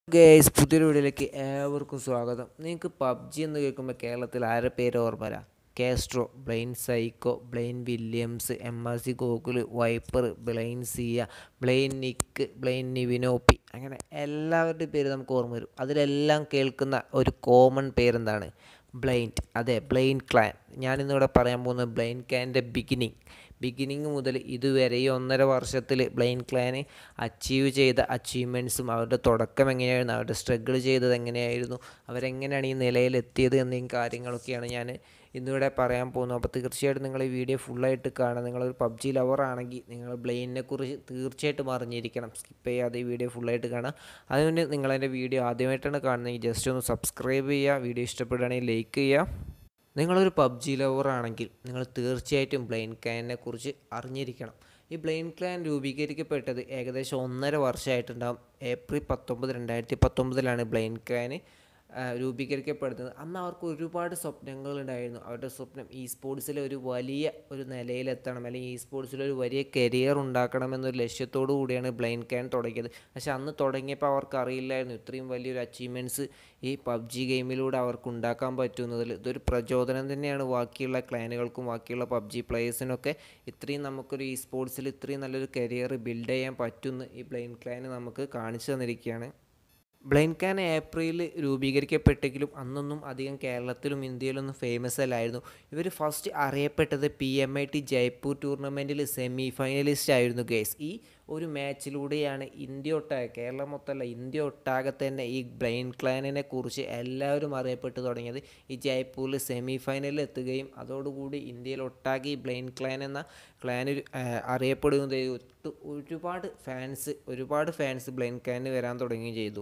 guys പുതിയൊരു വീഡിയോയിലേക്ക് ഏവർക്കും സ്വാഗതം നിങ്ങൾക്ക് പബ്ജി എന്ന് കേൾക്കുമ്പോൾ കേരളത്തിൽ ആരെ പേര് ഓർമ്മ വരാം Castro Blind Psycho Blind Williams M R C Gokul Viper Blind സിയ ബ്ലെയിൻ നിക്ക് ബ്ലെയിൻ നിവിനോപ്പി അങ്ങനെ എല്ലാവരുടെയും പേര് നമുക്ക് ഓർമ്മ വരും അതിലെല്ലാം കേൾക്കുന്ന ഒരു കോമൺ പേരെന്താണ് ബ്ലൈൻഡ് അതെ ബ്ലെയിൻ ക്ലാൻ ഞാനിന്നിവിടെ പറയാൻ പോകുന്നത് ബ്ലെയിൻ ക്ലാൻ്റെ ബിഗിനിങ് ബിഗിനിങ് മുതൽ ഇതുവരെ ഈ ഒന്നര വർഷത്തിൽ ബ്ലെയിൻ ക്ലാന് അച്ചീവ് ചെയ്ത അച്ചീവ്മെൻറ്റ്സും അവരുടെ തുടക്കം എങ്ങനെയായിരുന്നു അവരുടെ സ്ട്രഗിൾ ചെയ്തത് എങ്ങനെയായിരുന്നു അവരെങ്ങനെയാണ് ഈ നിലയിലെത്തിയത് എന്നീ കാര്യങ്ങളൊക്കെയാണ് ഞാൻ ഇന്നിവിടെ പറയാൻ പോകുന്നത് അപ്പോൾ തീർച്ചയായിട്ടും നിങ്ങൾ ഈ വീഡിയോ ഫുള്ളായിട്ട് കാണുക നിങ്ങളൊരു പബ്ജി ലവർ ആണെങ്കിൽ നിങ്ങൾ ബ്ലെയിനെ കുറിച്ച് തീർച്ചയായിട്ടും അറിഞ്ഞിരിക്കണം സ്കിപ്പ് ചെയ്യാതെ ഈ വീഡിയോ ഫുള്ളായിട്ട് കാണുക അതുകൊണ്ട് നിങ്ങളെൻ്റെ വീഡിയോ ആദ്യമായിട്ടാണ് കാണുന്നത് ജസ്റ്റ് ഒന്ന് സബ്സ്ക്രൈബ് ചെയ്യുക വീഡിയോ ഇഷ്ടപ്പെടുകയാണെങ്കിൽ ലൈക്ക് ചെയ്യുക നിങ്ങളൊരു പബ്ജി ലവർ ആണെങ്കിൽ നിങ്ങൾ തീർച്ചയായിട്ടും ബ്ലെയിൻ ക്ലാനിനെ കുറിച്ച് അറിഞ്ഞിരിക്കണം ഈ ബ്ലെയിൻ ക്ലാൻ രൂപീകരിക്കപ്പെട്ടത് ഏകദേശം ഒന്നര വർഷമായിട്ടുണ്ടാകും ഏപ്രിൽ പത്തൊമ്പത് രണ്ടായിരത്തി പത്തൊമ്പതിലാണ് ബ്ലെയിൻ ക്ലാന് രൂപീകരിക്കപ്പെടുന്നത് അന്ന് അവർക്ക് ഒരുപാട് സ്വപ്നങ്ങളുണ്ടായിരുന്നു അവരുടെ സ്വപ്നം ഈ സ്പോർട്സിലെ ഒരു വലിയ ഒരു നിലയിലെത്തണം അല്ലെങ്കിൽ ഈ സ്പോർട്സിൽ ഒരു വലിയ കരിയർ ഉണ്ടാക്കണം എന്നൊരു ലക്ഷ്യത്തോടു കൂടിയാണ് ബ്ലെയിൻ ക്യാൻ തുടങ്ങിയത് പക്ഷെ അന്ന് തുടങ്ങിയപ്പോൾ അവർക്ക് അറിയില്ലായിരുന്നു ഇത്രയും വലിയൊരു അച്ചീവ്മെൻറ്റ്സ് ഈ പബ്ജി ഗെയിമിലൂടെ അവർക്ക് ഉണ്ടാക്കാൻ പറ്റുന്നതിൽ ഇതൊരു പ്രചോദനം തന്നെയാണ് ബാക്കിയുള്ള ക്ലാനുകൾക്കും ബാക്കിയുള്ള പബ്ജി പ്ലേയേഴ്സിനൊക്കെ ഇത്രയും നമുക്കൊരു ഈ സ്പോർട്സിൽ ഇത്രയും നല്ലൊരു കരിയർ ബിൽഡ് ചെയ്യാൻ പറ്റുമെന്ന് ഈ ബ്ലെയിൻ ക്ലാന് നമുക്ക് കാണിച്ചു തന്നിരിക്കുകയാണ് ബ്ലെയിൻ ക്യാൻ ഏപ്രിലിൽ രൂപീകരിക്കപ്പെട്ടെങ്കിലും അന്നൊന്നും അധികം കേരളത്തിലും ഇന്ത്യയിലൊന്നും ഫേമസ് അല്ലായിരുന്നു ഇവർ ഫസ്റ്റ് അറിയപ്പെട്ടത് P M I T Jaipur ടൂർണമെൻറ്റിൽ സെമി ഫൈനലിസ്റ്റ് ആയിരുന്നു ഗേസ് ഈ ഒരു മാച്ചിലൂടെയാണ് ഇന്ത്യ ഒട്ടാകെ കേരളം മൊത്തമല്ല ഇന്ത്യ ഒട്ടാകെ തന്നെ ഈ ബ്ലെയിൻ ക്ലാനിനെ കുറിച്ച് എല്ലാവരും അറിയപ്പെട്ടു തുടങ്ങിയത് ഈ ജയ്പൂരിൽ സെമി ഫൈനലിൽ എത്തുകയും അതോടുകൂടി ഇന്ത്യയിൽ ഒട്ടാകെ ഈ ബ്ലെയിൻ ക്ലാൻ എന്ന ക്ലാൻ അറിയപ്പെടുകയും ചെയ്തു ഒരുപാട് ഫാൻസ് ഒരുപാട് ഫാൻസ് ബ്ലെയിൻ ക്ലാനിന് വരാൻ തുടങ്ങുകയും ചെയ്തു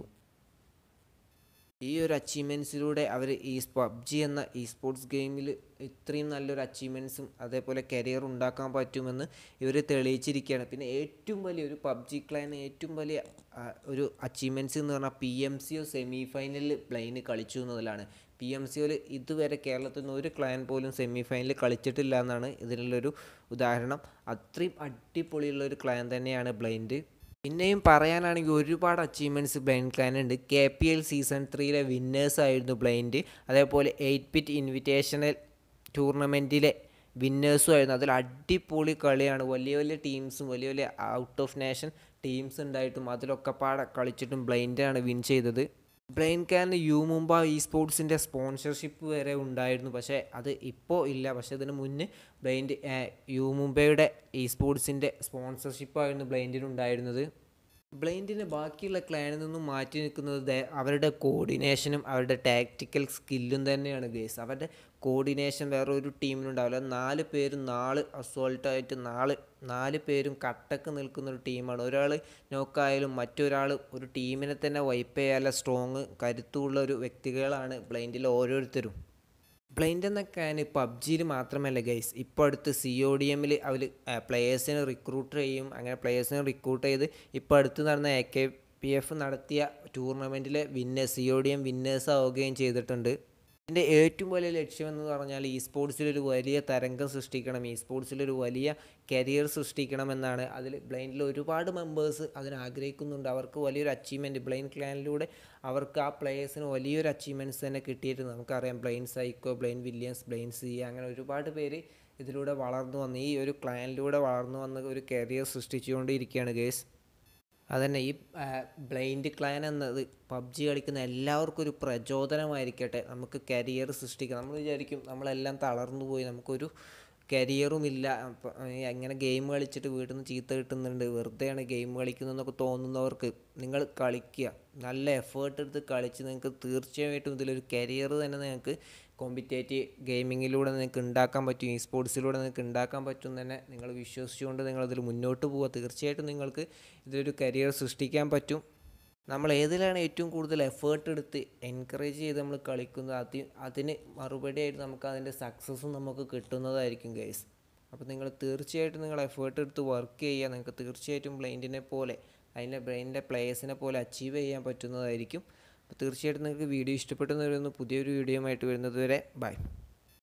ഈ ഒരു അച്ചീവ്മെൻറ്റ്സിലൂടെ അവർ ഈ പബ്ജി എന്ന ഈ സ്പോർട്സ് ഗെയിമിൽ ഇത്രയും നല്ലൊരു അച്ചീവ്മെൻറ്റ്സും അതേപോലെ കരിയർ ഉണ്ടാക്കാൻ പറ്റുമെന്ന് ഇവർ തെളിയിച്ചിരിക്കുകയാണ് പിന്നെ ഏറ്റവും വലിയ ഒരു പബ്ജി ക്ലാൻ ഏറ്റവും വലിയ ഒരു അച്ചീവ്മെൻറ്റ്സ് എന്ന് പറഞ്ഞാൽ P M C O semi ഫൈനലിൽ പ്ലെയിന് കളിച്ചു എന്നതിലാണ് പി എം സി ഒയിൽ ഇതുവരെ കേരളത്തിൽ നിന്ന് ഒരു ക്ലാൻ പോലും സെമി ഫൈനലിൽ കളിച്ചിട്ടില്ല എന്നാണ് ഇതിനുള്ളൊരു ഉദാഹരണം അത്രയും അടിപൊളിയുള്ള ഒരു ക്ലാൻ തന്നെയാണ് ബ്ലൈൻഡ് പിന്നെയും പറയാനാണെങ്കിൽ ഒരുപാട് അച്ചീവ്മെൻറ്റ്സ് ബ്ലൈൻഡ് ക്ലാൻ ഉണ്ട് കെ പി എൽ സീസൺ ത്രീയിലെ വിന്നേഴ്സ് ആയിരുന്നു ബ്ലൈൻഡ് അതേപോലെ എയ്റ്റ് പിറ്റ് ഇൻവിറ്റേഷണൽ ടൂർണമെൻറ്റിലെ വിന്നേഴ്സും ആയിരുന്നു അതിൽ അടിപൊളി കളിയാണ് വലിയ വലിയ ടീംസും വലിയ വലിയ ഔട്ട് ഓഫ് നേഷൻ ടീംസ് ഉണ്ടായിട്ടും അതിലൊക്കെ പാടെ കളിച്ചിട്ടും ബ്ലൈൻഡാണ് വിൻ ചെയ്തത് ബ്ലെയിൻ ക്യാന് യു മുംബ ഇ സ്പോർട്സിൻ്റെ സ്പോൺസർഷിപ്പ് വരെ ഉണ്ടായിരുന്നു പക്ഷേ അത് ഇപ്പോൾ ഇല്ല പക്ഷേ അതിന് മുന്നേ ബ്ലൈൻഡ് യു മുംബൈയുടെ ഇ സ്പോർട്സിൻ്റെ സ്പോൺസർഷിപ്പായിരുന്നു ബ്ലൈൻഡിനുണ്ടായിരുന്നത് ബ്ലൈൻഡിനെ ബാക്കിയുള്ള ക്ലാനിൽ നിന്നും മാറ്റി നിൽക്കുന്നത് അവരുടെ കോർഡിനേഷനും അവരുടെ ടാക്റ്റിക്കൽ സ്കില്ലും തന്നെയാണ് ഗേസ് അവരുടെ കോർഡിനേഷൻ വേറെ ഒരു ടീമിനുണ്ടാവില്ല നാല് പേരും നാല് അസോൾട്ടായിട്ട് നാല് നാല് പേരും കട്ടക്ക് നിൽക്കുന്ന ഒരു ടീമാണ് ഒരാൾ നോക്കായാലും മറ്റൊരാൾ ഒരു ടീമിനെ തന്നെ വൈപ്പ് ചെയ്യാനുള്ള സ്ട്രോങ് കരുത്തുള്ള ഒരു വ്യക്തികളാണ് ബ്ലൈൻഡിലെ ഓരോരുത്തരും ബ്ലൈൻഡ് എന്ന ക്യാന് പബ്ജിയിൽ മാത്രമല്ല ഗൈസ് ഇപ്പോൾ അടുത്ത് സി ഒ ഡി എമ്മിൽ അവർ പ്ലെയേഴ്സിനെ റിക്രൂട്ട് ചെയ്യും അങ്ങനെ പ്ലെയേഴ്സിനെ റിക്രൂട്ട് ചെയ്ത് ഇപ്പോൾ അടുത്ത് നടന്ന എ കെ പി എഫ് നടത്തിയ ടൂർണമെൻറ്റിലെ winners C O D M winners ആവുകയും ചെയ്തിട്ടുണ്ട് ഇതിൻ്റെ ഏറ്റവും വലിയ ലക്ഷ്യം എന്ന് പറഞ്ഞാൽ ഈ സ്പോർട്സിലൊരു വലിയ തരംഗം സൃഷ്ടിക്കണം ഈ സ്പോർട്സിലൊരു വലിയ കരിയർ സൃഷ്ടിക്കണമെന്നാണ് അതിൽ ബ്ലൈൻഡിൽ ഒരുപാട് മെമ്പേഴ്സ് അതിന് ആഗ്രഹിക്കുന്നുണ്ട് അവർക്ക് വലിയൊരു അച്ചീവ്മെൻറ്റ് ബ്ലൈൻഡ് ക്ലാനിലൂടെ അവർക്ക് ആ പ്ലേയേഴ്സിന് വലിയൊരു അച്ചീവ്മെൻറ്റ്സ് തന്നെ കിട്ടിയിട്ട് നമുക്കറിയാം Blind Psycho Blind Williams Blind C അങ്ങനെ ഒരുപാട് പേര് ഇതിലൂടെ വളർന്നു വന്ന് ഈ ഒരു ക്ലാനിലൂടെ വളർന്നു വന്ന് ഒരു കരിയർ സൃഷ്ടിച്ചുകൊണ്ടിരിക്കുകയാണ് ഗേസ് അതന്നെ ഈ ബ്ലൈൻഡ് ക്ലാൻ എന്നത് പബ്ജി കളിക്കുന്ന എല്ലാവർക്കും ഒരു പ്രചോദനമായിരിക്കട്ടെ നമുക്ക് കരിയർ സൃഷ്ടിക്കാം നമ്മൾ വിചാരിക്കും നമ്മളെല്ലാം തളർന്നു പോയി നമുക്കൊരു കരിയറുമില്ല എങ്ങനെ ഗെയിം കളിച്ചിട്ട് വീട്ടിൽ നിന്ന് ചീത്ത കിട്ടുന്നുണ്ട് വെറുതെയാണ് ഗെയിം കളിക്കുന്നതെന്നൊക്കെ തോന്നുന്നവർക്ക് നിങ്ങൾ കളിക്കുക നല്ല എഫേർട്ട് എടുത്ത് കളിച്ച് നിങ്ങൾക്ക് തീർച്ചയായിട്ടും ഇതിലൊരു കരിയർ തന്നെ നിങ്ങൾക്ക് കോമ്പറ്റേറ്റീവ് ഗെയിമിങ്ങിലൂടെ നിങ്ങൾക്ക് ഉണ്ടാക്കാൻ പറ്റും ഈ സ്പോർട്സിലൂടെ നിങ്ങൾക്ക് ഉണ്ടാക്കാൻ പറ്റും തന്നെ നിങ്ങൾ വിശ്വസിച്ചുകൊണ്ട് നിങ്ങളതിൽ മുന്നോട്ട് പോവുക തീർച്ചയായിട്ടും നിങ്ങൾക്ക് ഇതിലൊരു കരിയർ സൃഷ്ടിക്കാൻ പറ്റും നമ്മൾ ഏതിലാണ് ഏറ്റവും കൂടുതൽ എഫേർട്ട് എടുത്ത് എൻകറേജ് ചെയ്ത് നമ്മൾ കളിക്കുന്നത് അതി അതിന് മറുപടിയായിട്ട് നമുക്ക് അതിൻ്റെ സക്സസ്സും നമുക്ക് കിട്ടുന്നതായിരിക്കും ഗൈസ് അപ്പോൾ നിങ്ങൾ തീർച്ചയായിട്ടും നിങ്ങൾ എഫേർട്ട് എടുത്ത് വർക്ക് ചെയ്യുക നിങ്ങൾക്ക് തീർച്ചയായിട്ടും ബ്ലൈൻഡിനെ പോലെ അതിൻ്റെ ബ്രെയിനിൻ്റെ പ്ലേയേഴ്സിനെ പോലെ അച്ചീവ് ചെയ്യാൻ പറ്റുന്നതായിരിക്കും അപ്പോൾ തീർച്ചയായിട്ടും നിങ്ങൾക്ക് വീഡിയോ ഇഷ്ടപ്പെട്ടെന്ന് വരുന്നു പുതിയൊരു വീഡിയോ ആയിട്ട് വരുന്നത് വരെ ബൈ